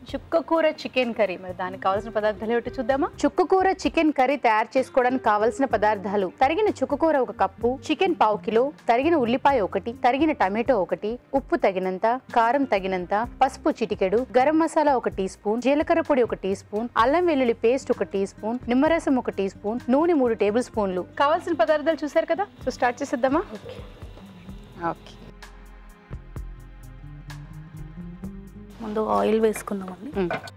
చుక్కకూర chicken curry మరి దానికి కావాల్సిన పదార్థాలు ఏమిటో చూద్దామా చుక్కకూర చికెన్ కర్రీ తయారు చేసుకోవడానికి కావలసిన పదార్థాలు తరిగిన చుక్కకూర ఒక కప్పు చికెన్ పావు కిలో తరిగిన ఉల్లిపాయ ఒకటి తరిగిన టమాటో ఒకటి ఉప్పు తగినంత కారం తగినంత పసుపు చిటికెడు గరం మసాలా ఒక టీ స్పూన్ జీలకర్ర పొడి ఒక టీ స్పూన్ అల్లం వెల్లుల్లి పేస్ట్ ఒక టీ స్పూన్ నిమ్మరసం ఒక టీ స్పూన్ నూనె మూడు టేబుల్ స్పూన్లు కావాల్సిన పదార్థాలు చూసారు కదా సో స్టార్ట్ చేసేద్దామా ఓకే ముందు ఆయిల్ వేసుకుందామండి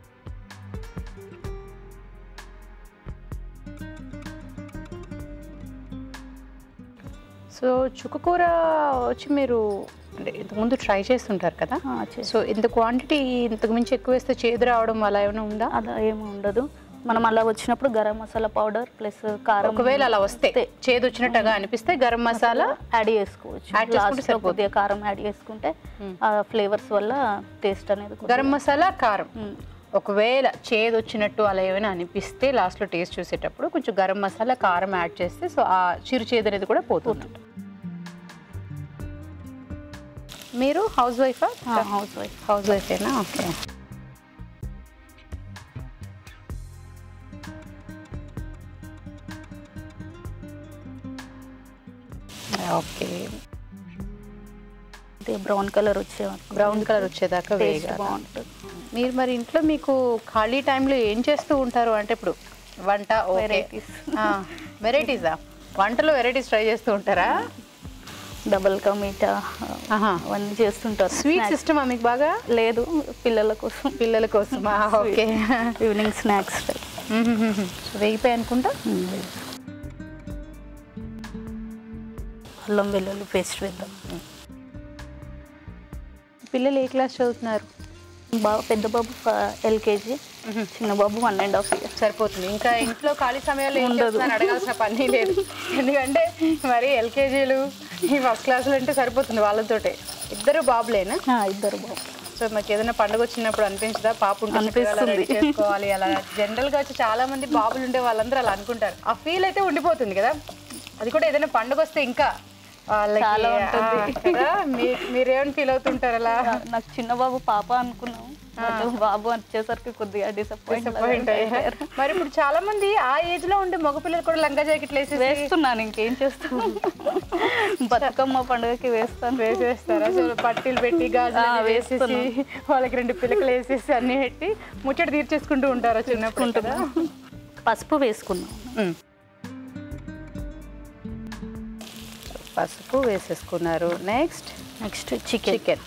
సో చుక్కకూర వచ్చి మీరు అంటే ఇంతకుముందు ట్రై చేస్తుంటారు కదా ఆ, చేసి సో ఇంత క్వాంటిటీ ఇంతకు మించి ఎక్కువ వేస్తే చేదు రావడం అలా ఏమైనా ఉందా అలా ఏమి ఉండదు మనం అలా వచ్చినప్పుడు గరం మసాలా పౌడర్ ప్లస్ కారం ఒకవేళ అలా వస్తే చేదు వచ్చినట్టుగా అనిపిస్తే గరం మసాలా యాడ్ చేసుకోవచ్చు Add చేసుకుంటే లాస్ట్లో సరిపోతుంది. కొద్దిగా కారం యాడ్ చేసుకుంటే ఆ ఫ్లేవర్స్ వల్ల టేస్ట్ అనేది కొద్దిగా- గరం మసాలా కారం మ్మ్. ఒకవేళ చేదు వచ్చినట్టు అలా ఏమైనా అనిపిస్తే లాస్ట్లో టేస్ట్ చూసేటప్పుడు కొంచెం గరం మసాలా కారం యాడ్ చేస్తే సో ఆ చిరు చేదు అనేది కూడా పోతుంది మీరు హౌస్ వైఫా ఆ, హౌస్ వైఫ్ హౌస్ వైఫేనా ఓకే ఓకే అంటే బ్రౌన్ కలర్ వచ్చే బ్రౌన్ కలర్ వచ్చేదాకా టేస్ట్ వేగాలి బాగుంటుంది మీరు మరి ఇంట్లో మీకు ఖాళీ టైంలో ఏం చేస్తూ ఉంటారు అంటే ఇప్పుడు వంట Varieties. వెరైటీసా వంటలో వెరైటీస్ ట్రై చేస్తూ ఉంటారా డబల్ కా మీఠా ఆహా. అవన్నీ చేస్తుంటారు స్వీట్ Snacks. సిస్టమ్ మీకు బాగా లేదు పిల్లల కోసం పిల్లల కోసమా ఓకే ఈవినింగ్ స్నాక్స్ వేగిపోయి అనుకుంటా అల్లం వెల్లుల్లి పేస్ట్ వేద్దాం పిల్లలు ఏ క్లాస్ చదువుతున్నారు బాబు పెద్ద బాబు ఎల్కేజీ చిన్న బాబు వన్ అండ్ హాఫ్ ఇయర్ సరిపోతుంది ఇంకా ఇంట్లో ఖాళీ సమయాల్లో ఏం ఉండదు. చేస్తున్నారని అడగాల్సిన పని లేదు ఎందుకంటే మరి ఎల్కేజీలు ఈ ఫస్ట్ క్లాసులు అంటే సరిపోతుంది వాళ్ళతోటే ఇద్దరు బాబులేనా ఇద్దరు బాబు సో మాకు ఏదైనా పండుగ వచ్చినప్పుడు అనిపించదా పాప ఉంటే చక్కగా అలా అనిపిస్తుంది. రెడీ చేసుకోవాలి అలా జనరల్ గా వచ్చి చాలా మంది బాబులు ఉండే వాళ్ళందరూ అలా అనుకుంటారు ఆ ఫీల్ అయితే ఉండిపోతుంది కదా అది కూడా ఏదైనా పండుగ వస్తే ఇంకా వాళ్ళకి చాలా ఉంటుంది. ఆ, కదా మీ- మీరేమని ఫీల్ అవుతుంటారు అలా నాకు చిన్న బాబు పాప అనుకున్నాం బట్ బాబు వచ్చేసరికి కొద్దిగా Disappoint డిసప్పాయింట్ అయ్యారు. మరి ఇప్పుడు చాలా మంది ఆ ఏజ్ లో ఉండే మగపిల్లలు కూడా లంగా జాకెట్లు వేసి వేస్తున్నాను ఇంకేం చేస్తాను బతుకమ్మ పండుగకి వేస్తాను వేసేస్తారా సో పట్టీలు పెట్టి గాజులు ఆ, అన్ని వేసేసి వేస్తున్నాం. వాళ్ళకి రెండు పిల్లకలు వేసేసి అన్ని పెట్టి ముచ్చట తీర్చేసుకుంటూ ఉంటారా చిన్నప్పుడు కదా? పసుపు వేసుకున్నాం ఉమ్. పసుపు వేసేసుకున్నారు నెక్స్ట్ నెక్స్ట్ చికెన్ చికెన్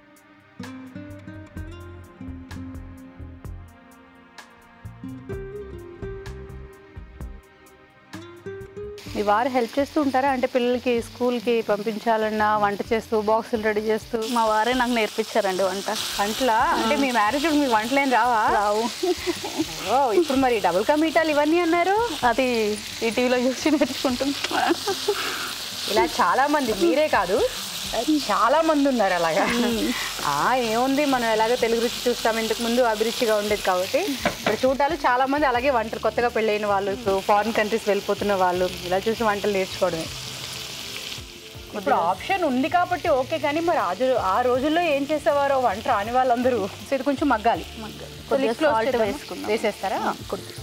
మీ వారు హెల్ప్ చేస్తూ ఉంటారా అంటే పిల్లలకి స్కూల్కి పంపించాలన్నా వంట చేస్తూ బాక్సులు రెడీ చేస్తూ మా వారే నాకు నేర్పించారండి వంట వంటలా అంటే మీ మ్యారేజ్ మీ వంటలేం రావా రావు ఓ ఇప్పుడు మరి డబుల్ కా మీటాలు ఇవన్నీ అన్నారు అది ఈ టీవీలో చూసి నేర్చుకుంటున్నా ఇలా చాలా మంది మీరే కాదు చాలా మంది ఉన్నారు అలాగా ఆ ఏముంది మనం ఎలాగో తెలుగు రుచి చూస్తాం ఇంతకు ముందు అభిరుచిగా ఉండేది కాబట్టి ఇప్పుడు చూడాలి చాలా మంది అలాగే వంటలు కొత్తగా పెళ్ళైన వాళ్ళు ఇప్పుడు ఫారిన్ కంట్రీస్ వెళ్ళిపోతున్న వాళ్ళు ఇలా చూసి వంటలు నేర్చుకోవడమే ఇప్పుడు ఆప్షన్ ఉంది కాబట్టి ఓకే కానీ మరి ఆ జు- ఆ రోజుల్లో ఏం చేసేవారో వంట రాని వాళ్ళందరూ సో ఇది కొంచెం మగ్గాలి సో కొద్దిగా lid close salt చేద్దామా? వేసుకుందాం. వేసేస్తారా కొద్దిగా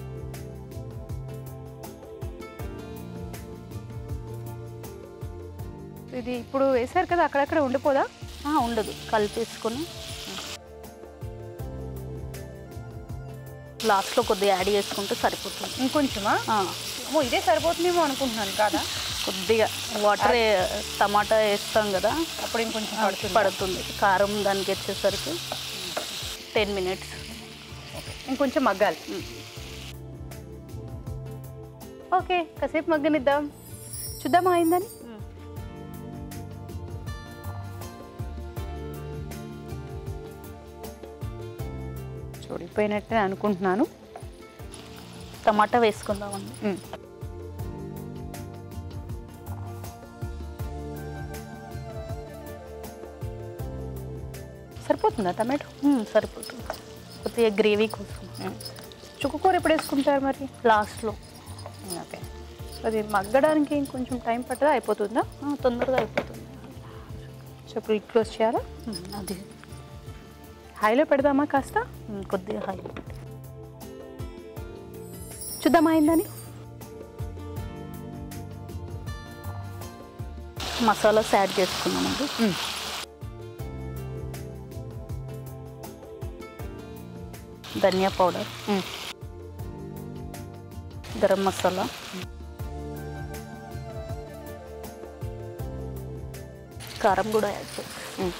ఇది ఇప్పుడు వేసారు కదా అక్కడక్కడ ఉండిపోదా ఆ, ఉండదు కలిపేసుకొని లాస్ట్లో కొద్దిగా యాడ్ చేసుకుంటే సరిపోతుంది ఇంకొంచెమా ఆ, అమ్మో ఇదే సరిపోతుందేమో అనుకుంటున్నాను కాదా కొద్దిగా వాటర్ టమాటా వేస్తాం కదా అప్పుడు ఇంకొంచెం ఆ, పడుతుంది పడుతుంది కారం దానికి వచ్చేసరికి టెన్ మినిట్స్ ఇంకొంచెం మగ్గాలి ఓకే కాసేపు మగ్గనిద్దాం చూద్దామా అయిందని చూడిపోయినట్టే అనుకుంటున్నాను టమాటా వేసుకుందామండి మ్. సరిపోతుందా టమాటో మ్, సరిపోతుంది కొద్దిగా గ్రేవీ కోసం చుక్కకూర ఎప్పుడు వేసుకుంటారు మరి లాస్ట్లో ఓకే అది మగ్గడానికి ఇంకొంచెం టైం పట్టదా అయిపోతుందా తొందరగా అయిపోతుంది సో ఇప్పుడు క్లోజ్ చేయాలా మ్, అది హైలో పెడదామా కాస్త ఉమ్, కొద్దిగా హై చూద్దామా అయిందని మసాలాస్ యాడ్ చేసుకున్నామండి మ్మ్. ధనియా పౌడర్ మ్మ్. గరం మసాలా కారం కూడా యాడ్ చేస్తాం మ్మ్.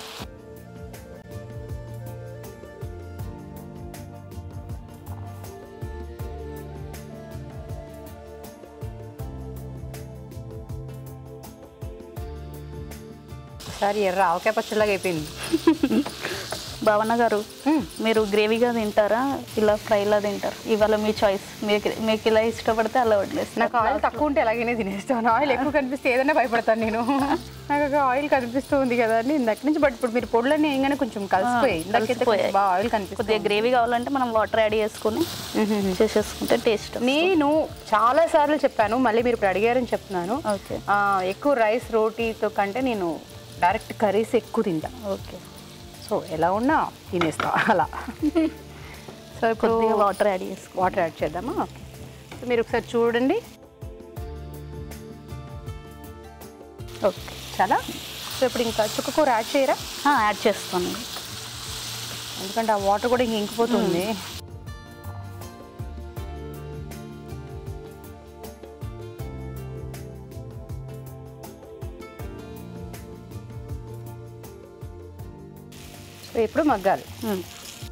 ఒకసారి ఎర్ర ఆవకాయ పచ్చడిలాగా అయిపోయింది భావన గారు మ్మ్. మీరు గ్రేవీగా తింటారా ఇలా ఫ్రైలా తింటారా ఇవాళ మీ చాయిస్ మీకు మీకు ఇలా ఇష్టపడితే అలా వదిలేస్తాను నాకు ఆయిల్ తక్కువ ఉంటే ఎలాగైనా తినేస్తాను ఆయిల్ ఎక్కువ కనిపిస్తే ఏదైనా భయపడతాను నేను నాకు ఆయిల్ కనిపిస్తూ ఉంది కదా అని ఇందాక నుంచి బట్ ఇప్పుడు మీరు పొడులన్నీ వేయగానే కొంచెం కలిసిపోయాయి ఇందాకైతే కొంచెం కలిసిపోయాయి. బాగా ఆయిల్ కనిపిస్తుంది కొద్దిగా గ్రేవీ కావాలంటే మనం వాటర్ యాడ్ చేసుకొని చేసేసుకుంటే టేస్ట్ నేను చాలా సార్లు చెప్పాను మళ్ళీ మీరు ఇప్పుడు అడిగారని చెప్తున్నాను ఓకే ఆ, ఎక్కువ రైస్ రోటీతో కంటే నేను డైరెక్ట్ కర్రీస్ ఎక్కువ తింటా ఓకే సో ఎలా ఉన్నా తినేస్తా అలా సో ఇప్పుడు కొద్దిగా వాటర్ యాడ్ చేసుకో వాటర్ యాడ్ చేద్దామా ఓకే సో మీరు ఒకసారి చూడండి ఓకే చాలా సో ఇప్పుడు ఇంకా చుక్కకూర యాడ్ చేయరా యాడ్ చేస్తాను ఎందుకంటే ఆ వాటర్ కూడా ఇంక ఇంకిపోతుంది సో ఇప్పుడు మగ్గాలి మ్మ్.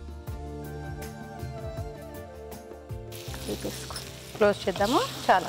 తీసేసుకో క్లోజ్ చేద్దాము చాలా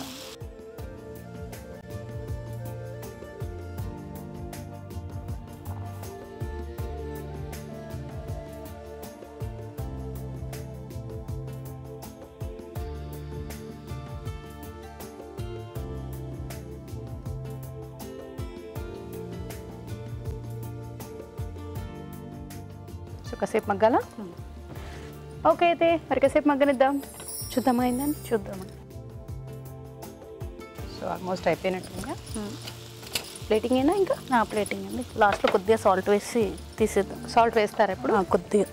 సో కాసేపు మగ్గాలా ఓకే అయితే మరి కాసేపు మగ్గనిద్దాం చూద్దామా అయిందని చూద్దామండి సో ఆల్మోస్ట్ అయిపోయినట్టుందిగా ప్లేటింగ్ అయినా ఇంకా ప్లేటింగ్ అండి లాస్ట్లో కొద్దిగా సాల్ట్ వేసి తీసేద్దాం సాల్ట్ వేస్తారా ఇప్పుడు ఆ, కొద్దిగా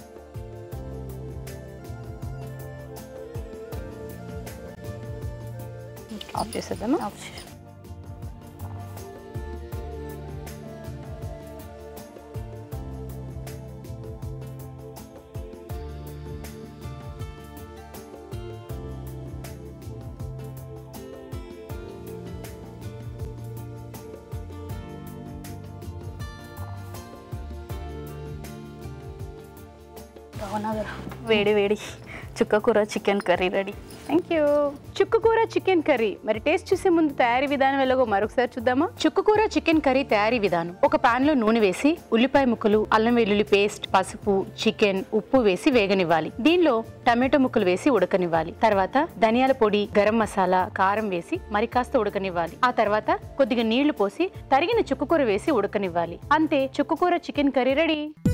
ఆఫ్ చేసేద్దామా ఆఫ్ చేసి- అవునా కదా వేడి వేడి చుక్క కూర chicken curry ready thank you చుక్కకూర చికెన్ కర్రీ మరి టేస్ట్ చూసే ముందు తయారీ విధానం ఎలాగో మరొకసారి చూద్దామా చుక్కకూర చికెన్ కర్రీ తయారీ విధానం ఒక పాన్ లో నూనె వేసి ఉల్లిపాయ ముక్కలు అల్లం వెల్లుల్లి పేస్ట్ పసుపు చికెన్ ఉప్పు వేసి వేగనివ్వాలి దీనిలో టమాటో ముక్కలు వేసి ఉడకనివ్వాలి తర్వాత ధనియాల పొడి గరం మసాలా కారం వేసి మరి కాస్త ఉడకనివ్వాలి ఆ తర్వాత కొద్దిగా నీళ్లు పోసి తరిగిన చుక్కకూర వేసి ఉడకనివ్వాలి అంతే చుక్కకూర చికెన్ కర్రీ రెడీ